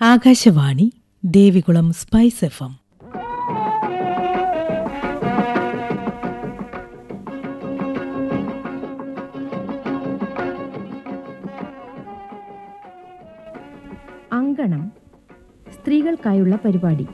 Akashvani Devikulam spice F M അങ്കണം സ്ത്രീകൾക്കായുള്ള പരിപാടി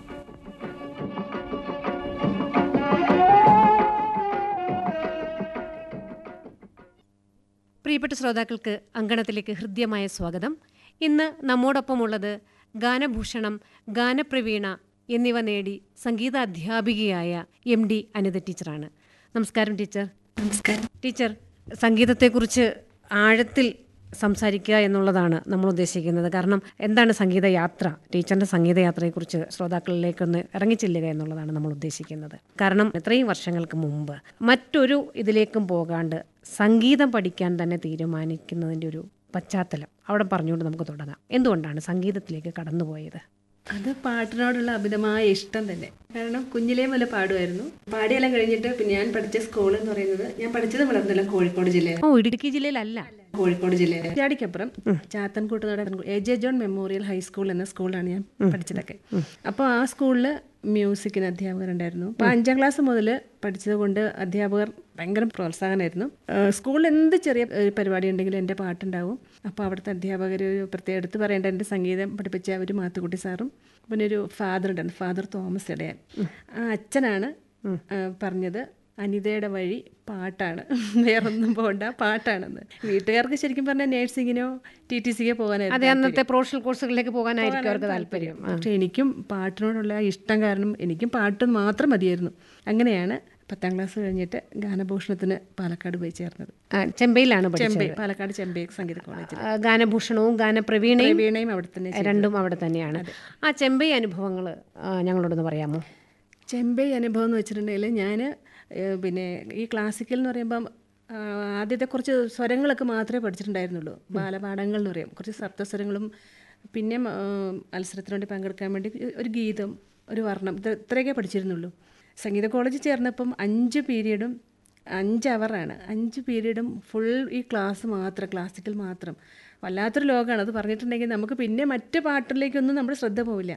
പ്രിയപ്പെട്ട ശ്രോതാക്കൾക്ക് അങ്കണത്തിലേക്ക് ഹൃദ്യമായ സ്വാഗതം ഇന്ന് നമ്മോടൊപ്പമുള്ളത് ഗാനഭൂഷണം ഗാനപ്രവീണ എന്നിവ നേടി സംഗീത അധ്യാപികയായ എം ഡി അനിത ടീച്ചറാണ് നമസ്കാരം ടീച്ചർ നമസ്കാരം ടീച്ചർ സംഗീതത്തെക്കുറിച്ച് ആഴത്തിൽ സംസാരിക്കുക എന്നുള്ളതാണ് നമ്മൾ ഉദ്ദേശിക്കുന്നത് കാരണം എന്താണ് സംഗീതയാത്ര ടീച്ചറിൻ്റെ സംഗീതയാത്രയെക്കുറിച്ച് ശ്രോതാക്കളിലേക്കൊന്ന് ഇറങ്ങിച്ചെല്ലുക എന്നുള്ളതാണ് നമ്മൾ ഉദ്ദേശിക്കുന്നത് കാരണം എത്രയും വർഷങ്ങൾക്ക് മുമ്പ് മറ്റൊരു ഇതിലേക്കും പോകാണ്ട് സംഗീതം പഠിക്കാൻ തന്നെ തീരുമാനിക്കുന്നതിൻ്റെ ഒരു പശ്ചാത്തലം അവിടെ പറഞ്ഞുകൊണ്ട് നമുക്ക് തുടങ്ങാം എന്തുകൊണ്ടാണ് സംഗീതത്തിലേക്ക് കടന്നുപോയത് അത് പാട്ടിനോടുള്ള അമിതമായ ഇഷ്ടം തന്നെ കാരണം കുഞ്ഞിലേ മുതൽ പാടുമായിരുന്നു പാടിയെല്ലാം കഴിഞ്ഞിട്ട് പിന്നെ ഞാൻ പഠിച്ച സ്കൂൾ എന്ന് പറയുന്നത് ഞാൻ പഠിച്ചത് വളർന്നില്ല കോഴിക്കോട് ജില്ലയിൽ ഓ ഇടുക്കി ജില്ലയിലല്ല കോഴിക്കോട് ജില്ലയിൽ ചാടിക്കപ്പുറം ചാത്തൻകൂട്ട് നട A J John memorial high school എന്ന സ്കൂളിലാണ് ഞാൻ പഠിച്ചതൊക്കെ അപ്പോൾ ആ സ്കൂളിൽ മ്യൂസിക്കിന് അധ്യാപകരുണ്ടായിരുന്നു അപ്പോൾ അഞ്ചാം ക്ലാസ് മുതൽ പഠിച്ചത് കൊണ്ട് അധ്യാപകർ ഭയങ്കര പ്രോത്സാഹനമായിരുന്നു ഏഹ് സ്കൂളിൽ എന്ത് ചെറിയ ഒരു പരിപാടി ഉണ്ടെങ്കിലും എൻ്റെ പാട്ടുണ്ടാവും അപ്പോൾ അവിടുത്തെ അധ്യാപകർ ഒരു പ്രത്യേകം എടുത്ത് പറയേണ്ട എൻ്റെ സംഗീതം പഠിപ്പിച്ച ഒരു മാത്തുക്കുട്ടി സാറും പിന്നെ ഒരു ഫാദർ ഉണ്ടായിരുന്നു ഫാദർ തോമസ് ഇടയൻ ആ അച്ഛനാണ് ഏഹ് പറഞ്ഞത് അനിതയുടെ വഴി പാട്ടാണ് വേറൊന്നും പോകണ്ട പാട്ടാണെന്ന് വീട്ടുകാർക്ക് ശരിക്കും പറഞ്ഞാൽ നേഴ്സിങ്ങിനോ ടി ടി സിക്കോ അതെ പോകാനായിരുന്നു അന്നത്തെ പ്രൊഫഷണൽ കോഴ്സുകളിലേക്ക് പോകാനായിരിക്കും അവർക്ക് താല്പര്യം ആ. പക്ഷേ എനിക്കും പാട്ടിനോടുള്ള ആ ഇഷ്ടം കാരണം എനിക്കും പാട്ട് മാത്രം മതിയായിരുന്നു അങ്ങനെയാണ് പത്താം ക്ലാസ് കഴിഞ്ഞിട്ട് ഗാനഭൂഷണത്തിന് പാലക്കാട് പോയി ചേർന്നത് ആ, ചെമ്പൈയിലാണ് ചെമ്പൈ പഠിച്ചത് പാലക്കാട് ചെമ്പൈ സംഗീത കോളേജിൽ ആ, ഗാനഭൂഷണവും ഗാനപ്രവീണയും വീണയും അവിടെ തന്നെ ചെയ്തു. രണ്ടും അവിടെ തന്നെയാണ് ആ ചെമ്പൈ അനുഭവങ്ങൾ ഞങ്ങളോടൊന്ന് പറയാമോ ചെമ്പൈ അനുഭവം എന്ന് വെച്ചിട്ടുണ്ടെങ്കിൽ ഞാൻ പിന്നെ ഈ ക്ലാസിക്കൽ എന്ന് പറയുമ്പം ആ, ആദ്യത്തെ കുറച്ച് സ്വരങ്ങളൊക്കെ മാത്രമേ പഠിച്ചിട്ടുണ്ടായിരുന്നുള്ളൂ ബാലപാഠങ്ങൾ എന്ന് പറയും കുറച്ച് സപ്തസ്വരങ്ങളും പിന്നെ ആ, മത്സരത്തിന് വേണ്ടി പങ്കെടുക്കാൻ വേണ്ടി ഒരു ഗീതം ഒരു വർണ്ണം ഇത് ഇത്രയൊക്കെ പഠിച്ചിരുന്നുള്ളൂ സംഗീത കോളേജിൽ ചേർന്നപ്പം അഞ്ച് പീരീഡും അഞ്ച് അവറാണ് അഞ്ച് പീരീഡും ഫുൾ ഈ ക്ലാസ് മാത്രം ക്ലാസിക്കൽ മാത്രം വല്ലാത്തൊരു ലോകമാണ് അത് പറഞ്ഞിട്ടുണ്ടെങ്കിൽ നമുക്ക് പിന്നെ മറ്റ് പാട്ടിലേക്കൊന്നും നമ്മുടെ ശ്രദ്ധ പോവില്ല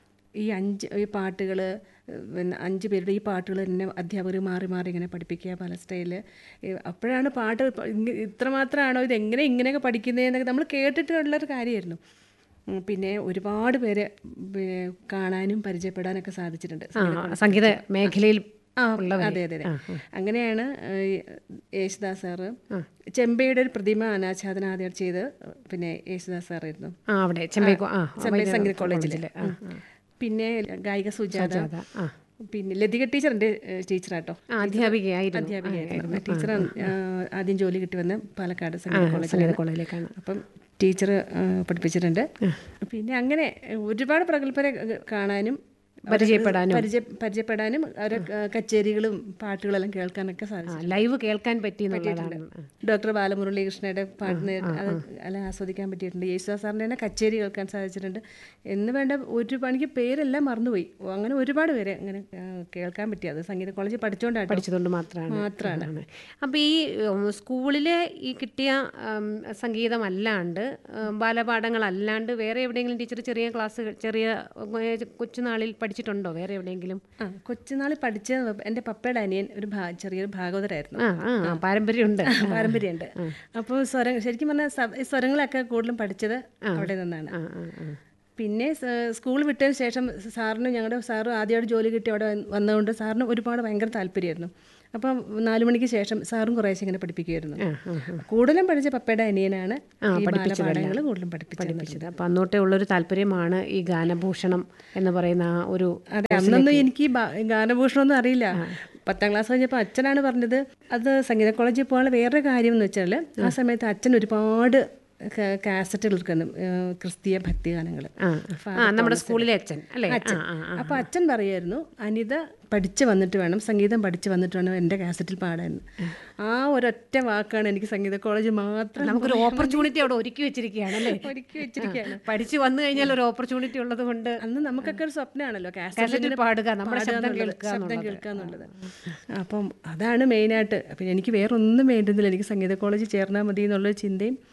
ഈ അഞ്ച് ഈ പാട്ടുകൾ പിന്നെ അഞ്ച് പേരുടെ ഈ പാട്ടുകൾ തന്നെ അധ്യാപകർ മാറി മാറി ഇങ്ങനെ പഠിപ്പിക്കുക പല സ്റ്റൈല് അപ്പോഴാണ് പാട്ട് ഇപ്പ ഇങ്ങ- ഇത്രമാത്രമാണോ ഇത് എങ്ങനെ ഇങ്ങനെയൊക്കെ പഠിക്കുന്നതെന്നൊക്കെ നമ്മൾ കേട്ടിട്ടുള്ളൊരു കാര്യമായിരുന്നു ഉം, പിന്നെ ഒരുപാട് പേരെ പിന്നെ കാണാനും പരിചയപ്പെടാനൊക്കെ സാധിച്ചിട്ടുണ്ട് ആ, സംഗീത മേഖലയിൽ ആ അതെ അതെ അതെ അങ്ങനെയാണ് ഏഹ്, യേശുദാസ് സാറ് ചെമ്പയുടെ ഒരു പ്രതിമ അനാച്ഛാദനം ആദ്യം ചെയ്ത് പിന്നെ യേശുദാസ് സാറായിരുന്നു ആ അവിടെ ചെമ്പൈ കോ- ആ ചെമ്പൈ വൈദ്യ- സംഗീത കോളേജിൽ കോളേജില്. ആ, ആ. പിന്നെ ഗായിക സുജാത ആ. പിന്നെ ലതിക ടീച്ചർ എൻ്റെ ടീച്ചറാട്ടോ ആ, അധ്യാപികയായിരുന്നു അധ്യാപികയായിരുന്നു ടീച്ചർ ആദ്യം ജോലി കിട്ടി വന്ന് പാലക്കാട് സംഗീത സംഗീത കോളേജിൽ കോളേജിലേക്കാണ് അപ്പം ടീച്ചർ പഠിപ്പിച്ചിട്ടുണ്ട് പിന്നെ അങ്ങനെ ഒരുപാട് പ്രഗത്ഭരെ കാണാനും അവരെ പരിചയപ്പെടാനും. പരിചയ പരിചയപ്പെടാനും അവരെ കച്ചേരികളും പാട്ടുകളെല്ലാം കേൾക്കാനൊക്കെ സാധിച്ചു ആ, ലൈവ് കേൾക്കാൻ പറ്റി എന്നുള്ളതാണ് ഡോക്ടർ ബാലമുരളീകൃഷ്ണയുടെ പാട്ടിന് അത് എല്ലാം ആസ്വദിക്കാൻ പറ്റിയിട്ടുണ്ട് യേശുദാസ് സാറിൻ്റെ തന്നെ കച്ചേരി കേൾക്കാൻ സാധിച്ചിട്ടുണ്ട് എന്ന് വേണ്ട ഒരു പണിക്ക് പേരെല്ലാം മറന്നുപോയി ഓ, അങ്ങനെ ഒരുപാട് പേരെ അങ്ങനെ ആ, കേൾക്കാൻ പറ്റി അത് സംഗീത കോളേജിൽ പഠിച്ചുകൊണ്ടാണ് പഠിച്ചതുകൊണ്ട് മാത്രമാണ് മാത്രമാണ് അപ്പോൾ ഈ ഉം, സ്കൂളിലെ ഈ കിട്ടിയ ഉം, സംഗീതമല്ലാണ്ട് ഉം, ബാലപാഠങ്ങളല്ലാണ്ട് വേറെ എവിടെയെങ്കിലും ടീച്ചർ ചെറിയ ക്ലാസ് ചെറിയ ഉം, കൊച്ചുനാളിൽ പഠിച്ചിട്ടുണ്ടോ വേറെ എവിടെയെങ്കിലും ആ കൊച്ചുനാളിൽ പഠിച്ച എൻ്റെ പപ്പയുടെ അനിയൻ ഒരു ഭാ- ചെറിയൊരു ഭാഗവതരായിരുന്നു ആ ആ പാരമ്പര്യമുണ്ട് പാരമ്പര്യമുണ്ട് അപ്പോൾ സ്വരം ശരിക്കും പറഞ്ഞാൽ സ- ഈ സ്വരങ്ങളൊക്കെ കൂടുതലും പഠിച്ചത് അവിടെ നിന്നാണ് ആ ആ ആ പിന്നെ സ- സ്കൂൾ വിട്ടതിന് ശേഷം സാറിന് ഞങ്ങളുടെ സാറ് ആദ്യമായിട്ട് ജോലി കിട്ടി അവിടെ വന്ന് വന്നതുകൊണ്ട് സാറിന് ഒരുപാട് ഭയങ്കര താല്പര്യമായിരുന്നു അപ്പം നാലു മണിക്ക് ശേഷം സാറും കുറേശ്ശെ ഇങ്ങനെ പഠിപ്പിക്കുമായിരുന്നു കൂടുതലും പഠിച്ച പപ്പയുടെ അനിയനാണ് ഈ ബാലപാഠങ്ങൾ കൂടുതലും പഠിപ്പിച്ചത് പഠിപ്പിച്ചത് അപ്പം അന്നോട്ടേ ഉള്ളൊരു താല്പര്യമാണ് ഈ ഗാനഭൂഷണം എന്ന് പറയുന്ന ആ ഒരു അതെ അന്നൊന്നും എനിക്ക് ഈ ബാ- ഗാനഭൂഷണമൊന്നും അറിയില്ല പത്താം ക്ലാസ് കഴിഞ്ഞപ്പോൾ അച്ഛനാണ് പറഞ്ഞത് അത് സംഗീത കോളേജിൽ പോകാനുള്ള വേറെ കാര്യം എന്ന് വെച്ചാൽ ആ സമയത്ത് അച്ഛൻ ഒരുപാട് ക- കാസറ്റുകൾ എടുക്കുന്നു ഏഹ് ക്രിസ്തീയ ഭക്തിഗാനങ്ങൾ ആ ആ നമ്മുടെ സ്കൂളിലെ അച്ഛൻ അല്ലേ അച്ഛൻ ആ, ആ, ആ. അപ്പോൾ അച്ഛൻ പറയുമായിരുന്നു അനിത പഠിച്ച് വന്നിട്ട് വേണം സംഗീതം പഠിച്ച് വന്നിട്ട് വേണം എൻ്റെ കാസറ്റിൽ പാടാൻ ആ ഒരൊറ്റ വാക്കാണ് എനിക്ക് സംഗീത കോളേജ് മാത്രം നമുക്കൊരു ഓപ്പർച്യൂണിറ്റി അവിടെ ഒരുക്കി വെച്ചിരിക്കുകയാണ് അല്ലേ ഒരുക്കി വെച്ചിരിക്കുകയാണ് പഠിച്ചു വന്നു കഴിഞ്ഞാൽ ഒരു ഓപ്പർച്യൂണിറ്റി ഉള്ളത് കൊണ്ട് അന്ന് നമുക്കൊക്കെ ഒരു സ്വപ്നമാണല്ലോ കാസറ്റിൽ പാടുക, നമ്മുടെ ശബ്ദം കേൾക്കുക ശബ്ദം കേൾക്കുക എന്നുള്ളത് അപ്പം അതാണ് മെയിനായിട്ട് പിന്നെ എനിക്ക് വേറെ ഒന്നും വേണ്ടുന്നില്ല എനിക്ക് സംഗീത കോളേജിൽ ചേർന്നാൽ മതി എന്നുള്ളൊരു ചിന്തയും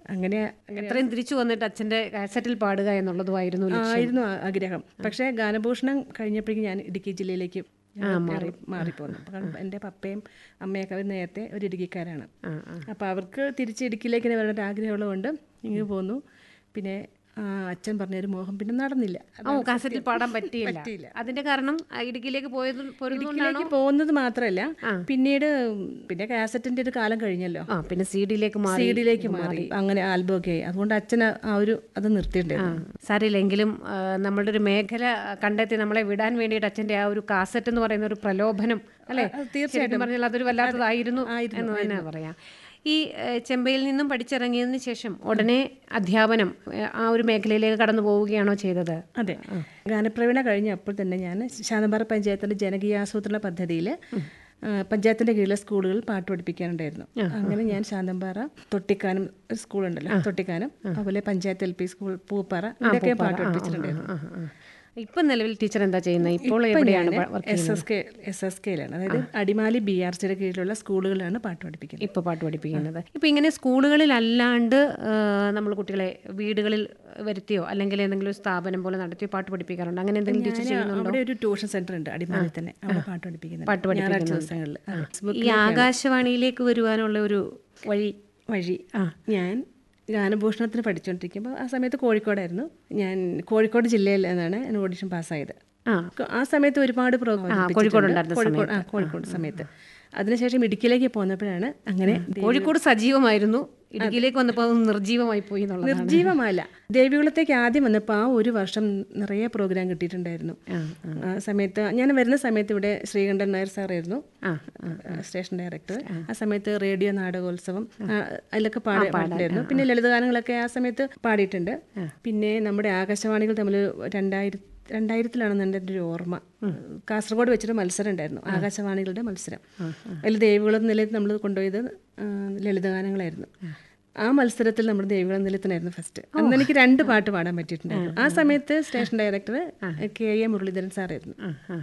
അങ്ങനെ അങ്ങനെ എത്രയും തിരിച്ചു വന്നിട്ട് അച്ഛന്റെ കാസറ്റിൽ പാടുക എന്നുള്ളതുമായിരുന്നു ലക്ഷ്യം. ആയിരുന്നു ആ- ആഗ്രഹം പക്ഷേ ഗാനഭൂഷണം കഴിഞ്ഞപ്പോഴേക്കും ഞാൻ ഇടുക്കി ജില്ലയിലേക്ക് മാറി മാറിപ്പോന്നു കാരണം എൻ്റെ പപ്പയും അമ്മയൊക്കെ അവർ നേരത്തെ ഒരു ഇടുക്കിക്കാരാണ് അപ്പോൾ അവർക്ക് തിരിച്ച് ഇടുക്കിയിലേക്ക് തന്നെ വരേണ്ട ആഗ്രഹമുള്ളതുകൊണ്ട് ഇങ്ങ് പോന്നു പിന്നെ ആ, അച്ഛൻ പറഞ്ഞൊരു മോഹം പിന്നെ നടന്നില്ല ഓ കാസറ്റിൽ പാടാൻ പറ്റിയില്ല അതിന്റെ കാരണം ആ, ഇടുക്കിയിലേക്ക് പോയത് പോരുന്നതുകൊണ്ടാണോ ഇടുക്കിയിലേക്ക് പോകുന്നത് മാത്രമല്ല പിന്നീട് പിന്നെ കാസറ്റിന്റെ ഒരു കാലം കഴിഞ്ഞല്ലോ ആ പിന്നെ സി ഡിയിലേക്ക് മാറി സീഡിലേക്ക് മാറി അങ്ങനെ ആൽബം ഒക്കെ ആയി അതുകൊണ്ട് അച്ഛൻ ആ- ആ ഒരു അത് നിർത്തിയിട്ടുണ്ടായിരുന്നു സാരില്ലെങ്കിലും ആ, നമ്മളുടെ ഒരു മേഖല കണ്ടെത്തി നമ്മളെ വിടാൻ വേണ്ടിയിട്ട് അച്ഛന്റെ ആ ഒരു കാസറ്റ് എന്ന് പറയുന്ന ഒരു പ്രലോഭനം അല്ലേ തീർച്ചയായിട്ടും പറഞ്ഞാൽ അതൊരു വല്ലാത്തതായിരുന്നു എന്ന് തന്നെ പറയാം ഈ ഏ, ചെമ്പയിൽ നിന്നും പഠിച്ചിറങ്ങിയതിന് ശേഷം ഉടനെ അധ്യാപനം ഏ, ആ ഒരു മേഖലയിലേക്ക് കടന്നു പോവുകയാണോ ചെയ്തത് അതെ ഗാനപ്രവീണ കഴിഞ്ഞപ്പോൾ തന്നെ ഞാൻ ശാന്തമ്പാറ പഞ്ചായത്തിന്റെ ജനകീയാസൂത്രണ പദ്ധതിയിൽ പഞ്ചായത്തിന്റെ കീഴിലെ സ്കൂളുകളിൽ പാട്ട് പഠിപ്പിക്കാനുണ്ടായിരുന്നു അങ്ങനെ ഞാൻ ശാന്തമ്പാറ തൊട്ടിക്കാനം ഒരു സ്കൂളുണ്ടല്ലോ തൊട്ടിക്കാനം അതുപോലെ panchayat L P school Pooppara ഇവിടെയൊക്കെ പാട്ട് പഠിപ്പിച്ചിട്ടുണ്ടായിരുന്നു ഇപ്പൊ നിലവിൽ ടീച്ചർ എന്താ ചെയ്യുന്നത് ഇപ്പോൾ എവിടെയാണ് work S S K S S കെയിലാണ് അതായത് അടിമാലി ബി ആർ സിയുടെ കീഴിലുള്ള സ്കൂളുകളിലാണ് പാട്ട് പഠിപ്പിക്കുന്നത് ഇപ്പോൾ പാട്ട് പഠിപ്പിക്കുന്നത് ഇപ്പോൾ ഇങ്ങനെ സ്കൂളുകളിലല്ലാണ്ട് നമ്മൾ കുട്ടികളെ വീടുകളിൽ വരുത്തിയോ അല്ലെങ്കിൽ എന്തെങ്കിലും ഒരു സ്ഥാപനം പോലെ നടത്തിയോ പാട്ട് പഠിപ്പിക്കാറുണ്ട് അങ്ങനെ എന്തെങ്കിലും ടീച്ചർ ചെയ്യുന്നുണ്ടോ അവിടെ ഒരു ട്യൂഷൻ സെന്റർ ഉണ്ട് അടിമാലി തന്നെ അവിടെ പാട്ട് പഠിപ്പിക്കുന്നത് പാട്ട് ഞായറാഴ്ച ദിവസങ്ങളിൽ അതെ. ഈ ആകാശവാണിയിലേക്ക് വരുവാനുള്ള ഒരു വഴി വഴി ഞാൻ ഗാനഭൂഷണത്തിന് പഠിച്ചുകൊണ്ടിരിക്കുമ്പോൾ ആ സമയത്ത് കോഴിക്കോടായിരുന്നു ഞാൻ കോഴിക്കോട് ജില്ലയിൽ നിന്നാണ് ഞാൻ ഓഡിഷൻ പാസ്സായത് ആ ആ സമയത്ത് ഒരുപാട് പ്രോഗ്രാം കോഴിക്കോടുണ്ടായിരുന്ന കോഴിക്കോട് ആ കോഴിക്കോട് സമയത്ത് അതിനുശേഷം ഇടുക്കിയിലേക്ക് പോന്നപ്പോഴാണ് അങ്ങനെ കോഴിക്കോട് സജീവമായിരുന്നു ഇടുക്കിയിലേക്ക് വന്നപ്പോൾ അത് നിർജീവമായി പോയി എന്നുള്ളതാണ് നിർജീവമല്ല ദേവികുളത്തേക്ക് ആദ്യം വന്നപ്പോൾ ആ ഒരു വർഷം നിറയെ പ്രോഗ്രാം കിട്ടിയിട്ടുണ്ടായിരുന്നു ആ സമയത്ത് ഞാൻ വരുന്ന സമയത്ത് ഇവിടെ ശ്രീകണ്ഠൻ നായർ സാറായിരുന്നു സ്റ്റേഷൻ ഡയറക്ടർ ആ സമയത്ത് റേഡിയോ നാടകോത്സവം ആ, അതിലൊക്കെ പാടി പാടിയിട്ടുണ്ടായിരുന്നു പിന്നെ ലളിതഗാനങ്ങളൊക്കെ ആ സമയത്ത് പാടിയിട്ടുണ്ട് പിന്നെ നമ്മുടെ ആകാശവാണികൾ തമ്മിൽ രണ്ടായിരത്തി രണ്ടായിരത്തിലാണെന്ന് എൻ്റെ ഒരു ഓർമ്മ കാസർഗോഡ് വെച്ചൊരു മത്സരം ഉണ്ടായിരുന്നു ആകാശവാണികളുടെ മത്സരം അതിൽ ദേവികുളം നിലയത്ത് നമ്മൾ കൊണ്ടുപോയത് ആ, ലളിതഗാനങ്ങളായിരുന്നു ആ മത്സരത്തിൽ നമ്മുടെ ദേവികുളം നിലയത്തിനായിരുന്നു ഫസ്റ്റ് അന്ന് എനിക്ക് രണ്ട് പാട്ട് പാടാൻ പറ്റിയിട്ടുണ്ടായിരുന്നു ആ സമയത്ത് station director K A Muraleedharan സാറായിരുന്നു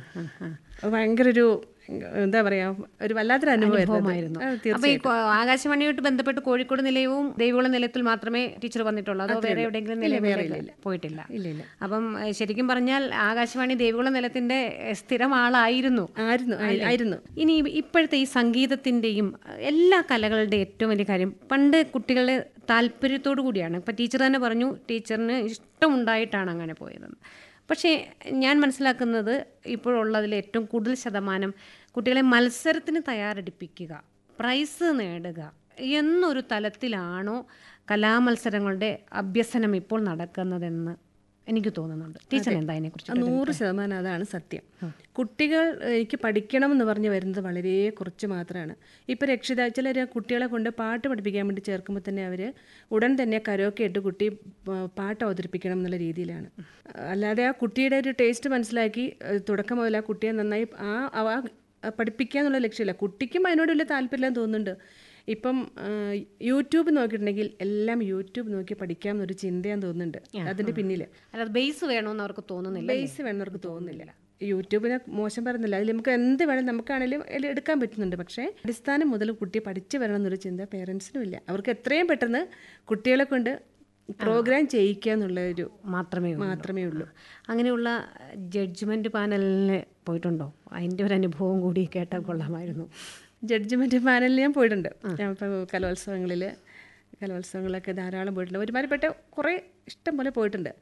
അത് ഭയങ്കര ഒരു എന്താ പറയാ ഒരു വല്ലാത്തൊരു അനുഭവമായിരുന്നു ആ, തീർച്ചയായും. അപ്പൊ ഈ കോ- ആകാശവാണിയായിട്ട് ബന്ധപ്പെട്ട് കോഴിക്കോട് നിലയവും ദൈവകുളം നിലയത്തിൽ മാത്രമേ ടീച്ചർ വന്നിട്ടുള്ളൂ അതോ വേറെ എവിടെയെങ്കിലും നിലവിലേക്ക് പോയിട്ടില്ല ഇല്ല ഇല്ല അപ്പം ഏഹ്, ശരിക്കും പറഞ്ഞാൽ ആകാശവാണി ദേവികുളം നിലത്തിന്റെ ഏഹ്, സ്ഥിരം ആളായിരുന്നു ആയിരുന്നു ആയി- ആയിരുന്നു ഇനി ഇപ്പോഴത്തെ ഈ സംഗീതത്തിൻ്റെയും എല്ലാ കലകളുടെ ഏറ്റവും വലിയ കാര്യം പണ്ട് കുട്ടികളുടെ താല്പര്യത്തോടു കൂടിയാണ് ഇപ്പം ടീച്ചർ തന്നെ പറഞ്ഞു ടീച്ചറിന് ഇഷ്ടമുണ്ടായിട്ടാണ് അങ്ങനെ പോയതെന്ന് പക്ഷേ ഞാൻ മനസ്സിലാക്കുന്നത് ഇപ്പോഴുള്ളതിൽ ഏറ്റവും കൂടുതൽ ശതമാനം കുട്ടികളെ മത്സരത്തിന് തയ്യാറെടുപ്പിക്കുക പ്രൈസ് നേടുക എന്നൊരു തലത്തിലാണോ കലാമത്സരങ്ങളുടെ അഭ്യസനം ഇപ്പോൾ നടക്കുന്നതെന്ന് എനിക്ക് തോന്നുന്നുണ്ട് ടീച്ചർ എന്താ അതിനെക്കുറിച്ച് നൂറ് ശതമാനം അതാണ് സത്യം കുട്ടികൾ എനിക്ക് പഠിക്കണം എന്ന് പറഞ്ഞ് വരുന്നത് വളരെ കുറച്ച് മാത്രമാണ് ഇപ്പോൾ രക്ഷിത ചിലർ കുട്ടികളെ കൊണ്ട് പാട്ട് പഠിപ്പിക്കാൻ വേണ്ടി ചേർക്കുമ്പോൾ തന്നെ അവർ ഉടൻ തന്നെ കരോക്കെ ഇട്ട് കുട്ടി പ- പാട്ട് അവതരിപ്പിക്കണം എന്നുള്ള രീതിയിലാണ് അല്ലാതെ ആ കുട്ടിയുടെ ഒരു ടേസ്റ്റ് മനസ്സിലാക്കി ഏഹ്, തുടക്കം മുതൽ ആ കുട്ടിയെ നന്നായി ആ അവ- ആ പഠിപ്പിക്കുക എന്നുള്ള ലക്ഷ്യമില്ല കുട്ടിക്കും അതിനോട് വലിയ താല്പര്യം തോന്നുന്നുണ്ട് ഇപ്പം ആ, യൂട്യൂബ് നോക്കിയിട്ടുണ്ടെങ്കിൽ എല്ലാം യൂട്യൂബ് നോക്കി പഠിക്കാം എന്നൊരു ചിന്തയാന്ന് തോന്നുന്നുണ്ട് അതിൻ്റെ പിന്നിൽ അല്ലാതെ ബേസ് വേണമെന്ന് അവർക്ക് തോന്നുന്നില്ല ബേസ് വേണമെന്നവർക്ക് തോന്നുന്നില്ല യൂട്യൂബിനെ മോശം പറയുന്നില്ല അതിൽ നമുക്ക് എന്ത് വേണം നമുക്കാണെങ്കിലും അതിൽ എടുക്കാൻ പറ്റുന്നുണ്ട് പക്ഷേ അടിസ്ഥാനം മുതൽ കുട്ടി പഠിച്ചു വരണം എന്നൊരു ചിന്ത പേരൻസിനും ഇല്ല അവർക്ക് എത്രയും പെട്ടെന്ന് കുട്ടികളെ കൊണ്ട് പ്രോഗ്രാം ചെയ്യിക്കുക എന്നുള്ള ഒരു മാത്രമേ ഉള്ളൂ മാത്രമേ ഉള്ളൂ അങ്ങനെയുള്ള ജഡ്ജ്മെന്റ് പാനലിന് പോയിട്ടുണ്ടോ അതിൻ്റെ ഒരു അനുഭവം കൂടി കേട്ടാൽ കൊള്ളാമായിരുന്നു ജഡ്ജ്മെൻറ്റ് പാനലിൽ ഞാൻ പോയിട്ടുണ്ട് ഞാൻ ഇപ്പോൾ കലോത്സവങ്ങളിൽ കലോത്സവങ്ങളിലൊക്കെ ധാരാളം പോയിട്ടുണ്ട് ഒരുമാതിരിപ്പെട്ട കുറേ ഇഷ്ടം പോലെ പോയിട്ടുണ്ട്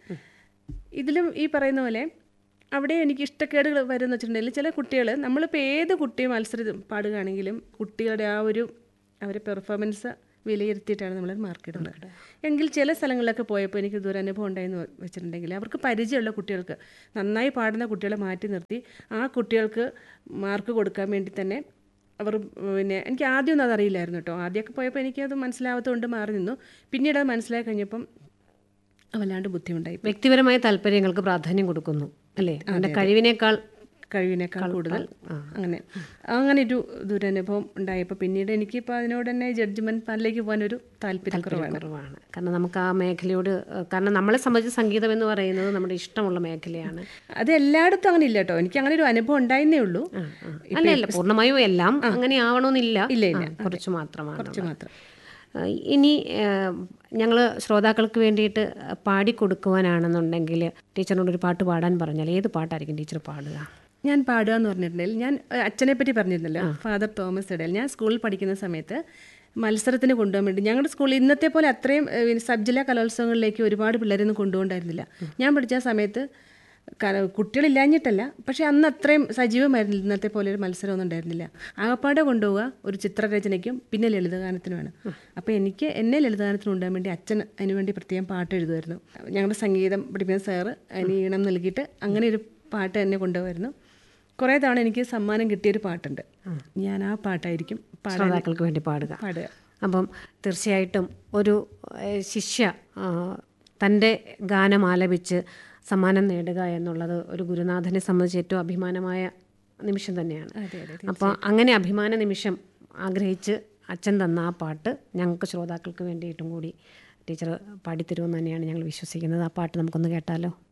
ഇതിലും ഈ പറയുന്ന പോലെ അവിടെ എനിക്ക് ഇഷ്ടക്കേടുകൾ വരുന്ന വെച്ചിട്ടുണ്ടെങ്കിൽ ചില കുട്ടികൾ നമ്മളിപ്പോൾ ഏത് കുട്ടി മത്സരം പാടുകയാണെങ്കിലും കുട്ടികളുടെ ആ ഒരു അവരെ പെർഫോമൻസ് വിലയിരുത്തിയിട്ടാണ് നമ്മൾ മാർക്ക് ഇടുന്നത് എങ്കിൽ ചില സ്ഥലങ്ങളിലൊക്കെ പോയപ്പോൾ എനിക്ക് ദുരനുഭവം ഉണ്ടായെന്ന് വെച്ചിട്ടുണ്ടെങ്കിൽ അവർക്ക് പരിചയമുള്ള കുട്ടികൾക്ക് നന്നായി പാടുന്ന കുട്ടികളെ മാറ്റി നിർത്തി ആ കുട്ടികൾക്ക് മാർക്ക് കൊടുക്കാൻ വേണ്ടി തന്നെ അവർ പിന്നെ എനിക്ക് ആദ്യമൊന്നും അതറിയില്ലായിരുന്നു കേട്ടോ ആദ്യമൊക്കെ പോയപ്പോൾ എനിക്കത് മനസ്സിലാവാത്തതുകൊണ്ട് മാറി നിന്നു പിന്നീട് അത് മനസ്സിലായി കഴിഞ്ഞപ്പം വല്ലാണ്ട് ബുദ്ധിമുട്ടായി വ്യക്തിപരമായ താല്പര്യങ്ങൾക്ക് പ്രാധാന്യം കൊടുക്കുന്നു അല്ലേ അവൻ്റെ കഴിവിനേക്കാൾ കഴിവിനേക്കാൾ കൂടുതൽ അങ്ങനെ അങ്ങനെ ഒരു ദുരനുഭവം ഉണ്ടായപ്പോൾ പിന്നീട് എനിക്കിപ്പോൾ അതിനോട് തന്നെ ജഡ്ജ്മെൻറ്റ് പാനിലേക്ക് പോകാൻ ഒരു താല്പര്യക്കുറവാണ് കുറവാണ് കാരണം നമുക്ക് ആ മേഖലയോട് ഏഹ്, കാരണം നമ്മളെ സംബന്ധിച്ച് സംഗീതം എന്ന് പറയുന്നത് നമ്മുടെ ഇഷ്ടമുള്ള മേഖലയാണ് അത് എല്ലായിടത്തും അങ്ങനെ ഇല്ല കേട്ടോ എനിക്ക് അങ്ങനെ ഒരു അനുഭവം ഉണ്ടായിരുന്നേ ഉള്ളൂ അല്ല അല്ല പൂർണ്ണമായും എല്ലാം അങ്ങനെ ആവണമെന്നില്ല ഇല്ല, ഇല്ല. ആ, കുറച്ച് മാത്രമാണ് കുറച്ച് മാത്രം ഇനി ഞങ്ങൾ ശ്രോതാക്കൾക്ക് വേണ്ടിയിട്ട് പാടിക്കൊടുക്കുവാനാണെന്നുണ്ടെങ്കിൽ ടീച്ചറിനോട് ഒരു പാട്ട് പാടാൻ പറഞ്ഞാൽ ഏത് പാട്ടായിരിക്കും ടീച്ചർ പാടുക ഞാൻ പാടുക എന്ന് പറഞ്ഞിട്ടുണ്ടെങ്കിൽ ഞാൻ ഏഹ്, അച്ഛനെ പറ്റി പറഞ്ഞിരുന്നല്ലോ ഫാദർ തോമസ് ഇടയിൽ ഞാൻ സ്കൂളിൽ പഠിക്കുന്ന സമയത്ത് മത്സരത്തിന് കൊണ്ടുപോകാൻ വേണ്ടി ഞങ്ങളുടെ സ്കൂളിൽ ഇന്നത്തെ പോലെ അത്രയും ഏഹ്, സബ് ജില്ലാ കലോത്സവങ്ങളിലേക്ക് ഒരുപാട് പിള്ളേരൊന്നും കൊണ്ടുപോകണ്ടായിരുന്നില്ല ഞാൻ പഠിച്ച ആ സമയത്ത് കല- കുട്ടികളില്ലാഞ്ഞിട്ടല്ല പക്ഷേ അന്ന് അത്രയും സജീവമായിരുന്നില്ല ഇന്നത്തെ പോലെ ഒരു മത്സരമൊന്നും ഉണ്ടായിരുന്നില്ല ആകപ്പാടെ കൊണ്ടുപോവുക ഒരു ചിത്രരചനയ്ക്കും പിന്നെ ലളിതഗാനത്തിനുമാണ് അപ്പോൾ എനിക്ക് എന്നെ ലളിതഗാനത്തിന് കൊണ്ടുപോകാൻ വേണ്ടി അച്ഛൻ അതിന് വേണ്ടി പ്രത്യേകം പാട്ട് എഴുതുമായിരുന്നു ഞങ്ങളുടെ സംഗീതം പഠിപ്പിക്കുന്ന സാറ് അതിന് ഈണം നൽകിയിട്ട് അങ്ങനെ ഒരു പാട്ട് എന്നെ കൊണ്ടുപോകായിരുന്നു കുറേ തവണ എനിക്ക് സമ്മാനം കിട്ടിയൊരു പാട്ടുണ്ട് ഞാൻ ആ പാട്ടായിരിക്കും പാടാൻ ശ്രോതാക്കൾക്ക് വേണ്ടി പാടുക പാടുക അപ്പം തീർച്ചയായിട്ടും ഒരു ഏഹ്, ശിഷ്യ ആ, തൻ്റെ ഗാനം ആലപിച്ച് സമ്മാനം നേടുക എന്നുള്ളത് ഒരു ഗുരുനാഥനെ സംബന്ധിച്ച് ഏറ്റവും അഭിമാനമായ നിമിഷം തന്നെയാണ് അതെ അതെ അപ്പോൾ അങ്ങനെ അഭിമാന നിമിഷം ആഗ്രഹിച്ച് അച്ഛൻ തന്ന ആ പാട്ട് ഞങ്ങൾക്ക് ശ്രോതാക്കൾക്ക് വേണ്ടിയിട്ടും കൂടി ടീച്ചർ പാടിത്തരുമെന്ന് തന്നെയാണ് ഞങ്ങൾ വിശ്വസിക്കുന്നത് ആ പാട്ട് നമുക്കൊന്ന് കേട്ടാലോ